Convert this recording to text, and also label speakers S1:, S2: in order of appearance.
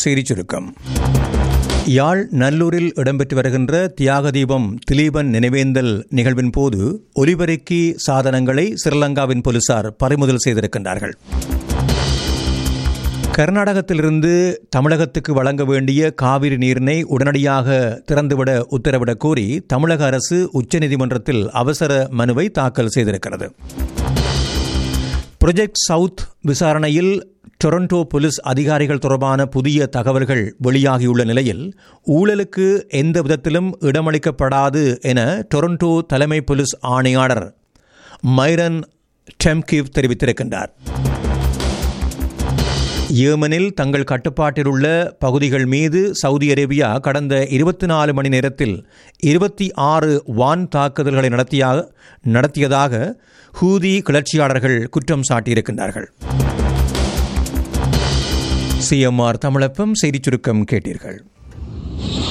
S1: செய்திச் சுருக்கம் யாழ் நல்லூரில் இடம்பெற்று வருகின்ற தியாக தீபம் திலீபன் நினைவேந்தல் நிகழ்வின் போது ஒலிபெருக்கி சாதனங்களை ஸ்ரீலங்காவின் போலீசார் பறிமுதல் செய்திருக்கின்றார்கள் கர்நாடகத்திலிருந்து தமிழகத்துக்கு வழங்க வேண்டிய காவிரி நீரினை உடனடியாக திறந்துவிட உத்தரவிடக் கோரி தமிழக அரசு உச்சநீதிமன்றத்தில் அவசர மனுவை தாக்கல் செய்திருக்கிறது புரொஜெக்ட் சவுத் விசாரணையில் டொரண்டோ போலீஸ் அதிகாரிகள் தொடர்பான புதிய தகவல்கள் வெளியாகியுள்ள நிலையில் ஊழலுக்கு எந்த விதத்திலும் இடமளிக்கப்படாது என டொரண்டோ தலைமை போலீஸ் ஆணையாளர் மைரன் டெம்கிவ் தெரிவித்திருக்கின்றார் ஏமனில் தங்கள் கட்டுப்பாட்டில் உள்ள பகுதிகள் மீது சவுதி அரேபியா கடந்த இருபத்தி நாலு மணி நேரத்தில் இருபத்தி ஆறு வான் தாக்குதல்களை நடத்தியாக நடத்தியதாக ஹூதி கிளர்ச்சியாளர்கள் குற்றம் சாட்டியிருக்கின்றார்கள் சிஎம்ஆர் தமிழப்பம் செய்திச் சுருக்கம் கேட்டீர்கள்